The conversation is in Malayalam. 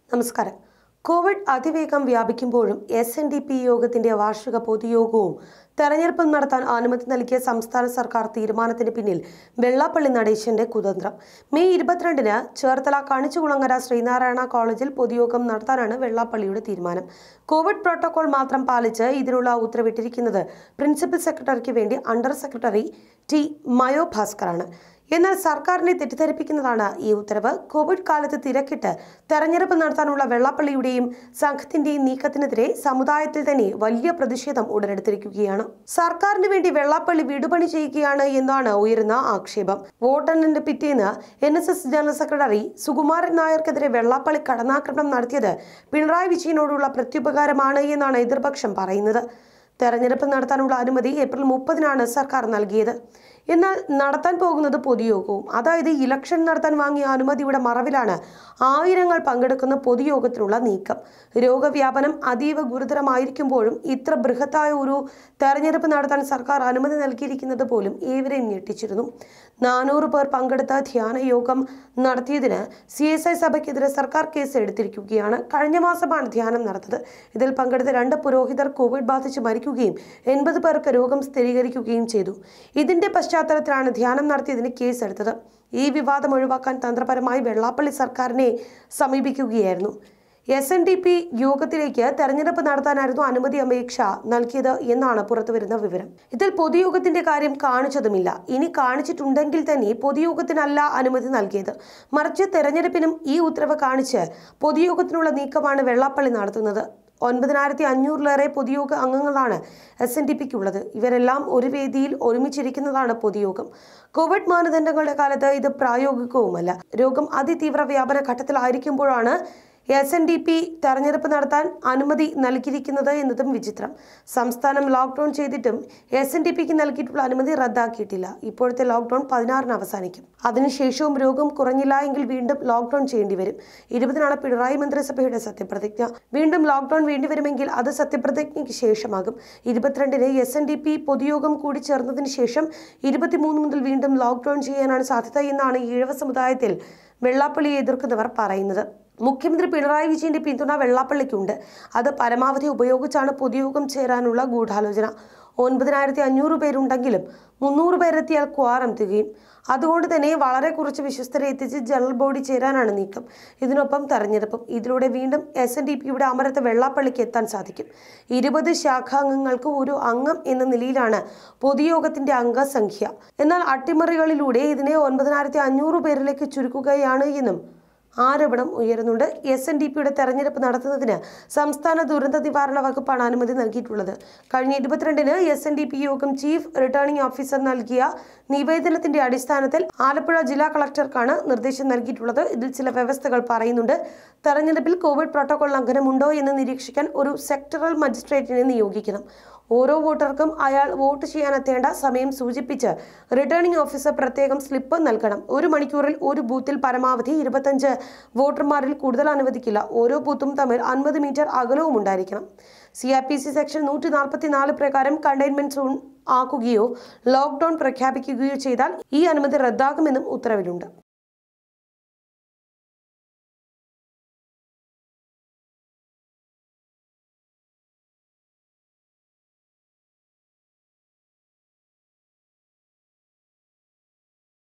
നമസ്കാരം കോവിഡ് അതിവേഗം വ്യാപിക്കുമ്പോഴും എസ് എൻ ഡി പി യോഗത്തിന്റെ വാർഷിക പൊതുയോഗവും തെരഞ്ഞെടുപ്പും നടത്താൻ അനുമതി നൽകിയ സംസ്ഥാന സർക്കാർ തീരുമാനത്തിന് പിന്നിൽ വെള്ളാപ്പള്ളി നടേശന്റെ കുതന്ത്രം മെയ് ഇരുപത്തിരണ്ടിന് ചേർത്തല കണിച്ചുകുളങ്ങര ശ്രീനാരായണ കോളേജിൽ പൊതുയോഗം നടത്താനാണ് വെള്ളാപ്പള്ളിയുടെ തീരുമാനം കോവിഡ് പ്രോട്ടോകോൾ മാത്രം പാലിച്ച് ഇതിനുള്ള ഉത്തരവിട്ടിരിക്കുന്നത് പ്രിൻസിപ്പൽ സെക്രട്ടറിക്ക് വേണ്ടി അണ്ടർ സെക്രട്ടറി ടി മയോ ഭാസ്കറാണ് എന്നാൽ സർക്കാരിനെ തെറ്റിദ്ധരിപ്പിക്കുന്നതാണ് ഈ ഉത്തരവ് കോവിഡ് കാലത്ത് തിരക്കിട്ട് തെരഞ്ഞെടുപ്പ് നടത്താനുള്ള വെള്ളാപ്പള്ളിയുടെയും സംഘത്തിന്റെയും നീക്കത്തിനെതിരെ സമുദായത്തിൽ തന്നെ വലിയ പ്രതിഷേധം ഉടലെടുത്തിരിക്കുകയാണ് സർക്കാരിന് വേണ്ടി വെള്ളാപ്പള്ളി വിടുപണി ചെയ്യുകയാണ് എന്നാണ് ഉയരുന്ന ആക്ഷേപം വോട്ടെണ്ണലിന്റെ പിറ്റേന്ന് N S S general secretary Sukumaran നായർക്കെതിരെ വെള്ളാപ്പള്ളി കടന്നാക്രമണം നടത്തിയത് പിണറായി വിജയനോടുള്ള പ്രത്യുപകാരമാണ് എന്നാണ് എതിർപക്ഷം പറയുന്നത് തെരഞ്ഞെടുപ്പ് നടത്താനുള്ള അനുമതി ഏപ്രിൽ മുപ്പതിനാണ് സർക്കാർ നൽകിയത് എന്നാൽ നടത്താൻ പോകുന്നത് പൊതുയോഗവും അതായത് ഇലക്ഷൻ നടത്താൻ വാങ്ങിയ അനുമതിയുടെ മറവിലാണ് ആയിരങ്ങൾ പങ്കെടുക്കുന്ന പൊതുയോഗത്തിനുള്ള നീക്കം രോഗവ്യാപനം അതീവ ഗുരുതരമായിരിക്കുമ്പോഴും ഇത്ര ബൃഹത്തായ ഒരു തെരഞ്ഞെടുപ്പ് നടത്താൻ സർക്കാർ അനുമതി നൽകിയിരിക്കുന്നത് പോലും ഏവരെയും ഞെട്ടിച്ചിരുന്നു നാനൂറ് പേർ പങ്കെടുത്ത ധ്യാന യോഗം നടത്തിയതിന് സി എസ് ഐ സഭയ്ക്കെതിരെ സർക്കാർ കേസ് എടുത്തിരിക്കുകയാണ് കഴിഞ്ഞ മാസമാണ് ധ്യാനം നടന്നത് ഇതിൽ പങ്കെടുത്ത രണ്ട് പുരോഹിതർ കോവിഡ് ബാധിച്ച് മരിക്കുകയും എൺപത് പേർക്ക് രോഗം സ്ഥിരീകരിക്കുകയും ചെയ്തു ഇതിന്റെ പശ്ചാത്തലത്തിലാണ് ധ്യാനം നടത്തിയതിന് കേസെടുത്തത് ഈ വിവാദം ഒഴിവാക്കാൻ തന്ത്രപരമായി വെള്ളാപ്പള്ളി സർക്കാരിനെ സമീപിക്കുകയായിരുന്നു എസ് എൻ ഡി പി യോഗത്തിലേക്ക് തെരഞ്ഞെടുപ്പ് നടത്താനായിരുന്നു അനുമതി അപേക്ഷ നൽകിയത് എന്നാണ് പുറത്തുവരുന്ന വിവരം ഇതിൽ പൊതുയോഗത്തിന്റെ കാര്യം കാണിച്ചതുമില്ല ഇനി കാണിച്ചിട്ടുണ്ടെങ്കിൽ തന്നെ പൊതുയോഗത്തിനല്ല അനുമതി നൽകിയത് മറിച്ച് തെരഞ്ഞെടുപ്പിനും ഈ ഉത്തരവ് കാണിച്ച് പൊതുയോഗത്തിനുള്ള നീക്കമാണ് വെള്ളാപ്പള്ളി നടത്തുന്നത് ഒൻപതിനായിരത്തി അഞ്ഞൂറിലേറെ പൊതുയോഗ അംഗങ്ങളാണ് എസ് എൻ ഡി പിക്ക് ഉള്ളത് ഇവരെല്ലാം ഒരു വേദിയിൽ ഒരുമിച്ചിരിക്കുന്നതാണ് പൊതുയോഗം കോവിഡ് മാനദണ്ഡങ്ങളുടെ കാലത്ത് ഇത് പ്രായോഗികവുമല്ല രോഗം അതിതീവ്ര വ്യാപന ഘട്ടത്തിലായിരിക്കുമ്പോഴാണ് എസ് എൻ ഡി പി തെരഞ്ഞെടുപ്പ് നടത്താൻ അനുമതി നൽകിയിരിക്കുന്നത് എന്നതും വിചിത്രം സംസ്ഥാനം ലോക്ക്ഡൌൺ ചെയ്തിട്ടും എസ് എൻ ഡി പിക്ക് നൽകിയിട്ടുള്ള അനുമതി റദ്ദാക്കിയിട്ടില്ല ഇപ്പോഴത്തെ ലോക്ക്ഡൌൺ പതിനാറിന് അവസാനിക്കും അതിനുശേഷവും രോഗം കുറഞ്ഞില്ല എങ്കിൽ വീണ്ടും ലോക്ക്ഡൌൺ ചെയ്യേണ്ടി വരും ഇരുപതിനാണ് പിണറായി മന്ത്രിസഭയുടെ സത്യപ്രതിജ്ഞ വീണ്ടും ലോക്ക്ഡൌൺ വേണ്ടിവരുമെങ്കിൽ അത് സത്യപ്രതിജ്ഞയ്ക്ക് ശേഷമാകും ഇരുപത്തിരണ്ടിന് എസ് എൻ ഡി പി പൊതുയോഗം കൂടി ചേർന്നതിന് ശേഷം ഇരുപത്തിമൂന്ന് മുതൽ വീണ്ടും ലോക്ക്ഡൌൺ ചെയ്യാനാണ് സാധ്യത എന്നാണ് ഈഴവ സമുദായത്തിൽ വെള്ളാപ്പള്ളിയെ എതിർക്കുന്നവർ പറയുന്നത് മുഖ്യമന്ത്രി പിണറായി വിജയന്റെ പിന്തുണ വെള്ളാപ്പള്ളിക്കുണ്ട് അത് പരമാവധി ഉപയോഗിച്ചാണ് പൊതുയോഗം ചേരാനുള്ള ഗൂഢാലോചന ഒൻപതിനായിരത്തി അഞ്ഞൂറ് പേരുണ്ടെങ്കിലും മുന്നൂറ് പേരെത്തിയാൽ ക്വാറം തികയും അതുകൊണ്ട് തന്നെ വളരെ കുറച്ച് വിശ്വസ്തരെ എത്തിച്ച് ജനറൽ ബോഡി ചേരാനാണ് നീക്കം ഇതിനൊപ്പം തെരഞ്ഞെടുപ്പും ഇതിലൂടെ വീണ്ടും എസ് എൻ ഡി പിയുടെ അമരത്ത് വെള്ളാപ്പള്ളിക്ക് എത്താൻ സാധിക്കും ഇരുപത് ശാഖാംഗങ്ങൾക്ക് ഒരു അംഗം എന്ന നിലയിലാണ് പൊതുയോഗത്തിന്റെ അംഗസംഖ്യ എന്നാൽ അട്ടിമറികളിലൂടെ ഇതിനെ ഒൻപതിനായിരത്തി അഞ്ഞൂറ് പേരിലേക്ക് ചുരുക്കുകയാണ് എന്നും ആരോപണം ഉയരുന്നുണ്ട് എസ് എൻ ഡി പിയുടെ തെരഞ്ഞെടുപ്പ് നടത്തുന്നതിന് സംസ്ഥാന ദുരന്ത നിവാരണ വകുപ്പാണ് അനുമതി നൽകിയിട്ടുള്ളത് കഴിഞ്ഞ ഇരുപത്തിരണ്ടിന് എസ് എൻ ഡി പി യോഗം ചീഫ് റിട്ടേണിംഗ് ഓഫീസർ നൽകിയ നിവേദനത്തിന്റെ അടിസ്ഥാനത്തിൽ ആലപ്പുഴ ജില്ലാ കളക്ടർക്കാണ് നിർദ്ദേശം നൽകിയിട്ടുള്ളത് ഇതിൽ ചില വ്യവസ്ഥകൾ പറയുന്നുണ്ട് തെരഞ്ഞെടുപ്പിൽ കോവിഡ് പ്രോട്ടോകോൾ ലംഘനമുണ്ടോ എന്ന് നിരീക്ഷിക്കാൻ ഒരു സെക്ടറൽ മജിസ്ട്രേറ്റിനെ നിയോഗിക്കണം ഓരോ വോട്ടർക്കും അയാൾ വോട്ട് ചെയ്യാനെത്തേണ്ട സമയം സൂചിപ്പിച്ച് റിട്ടേണിംഗ് ഓഫീസർ പ്രത്യേകം സ്ലിപ്പ് നൽകണം ഒരു മണിക്കൂറിൽ ഒരു ബൂത്തിൽ പരമാവധി ഇരുപത്തഞ്ച് വോട്ടർമാരിൽ കൂടുതൽ അനുവദിക്കില്ല ഓരോ ബൂത്തും തമ്മിൽ അൻപത് മീറ്റർ അകലവും ഉണ്ടായിരിക്കണം C R P C section നൂറ്റി നാൽപ്പത്തി നാല് പ്രകാരം കണ്ടെയ്ൻമെന്റ് സോൺ ആക്കുകയോ ലോക്ക്ഡൌൺ പ്രഖ്യാപിക്കുകയോ ചെയ്താൽ ഈ അനുമതി റദ്ദാക്കുമെന്നും ഉത്തരവിലുണ്ട്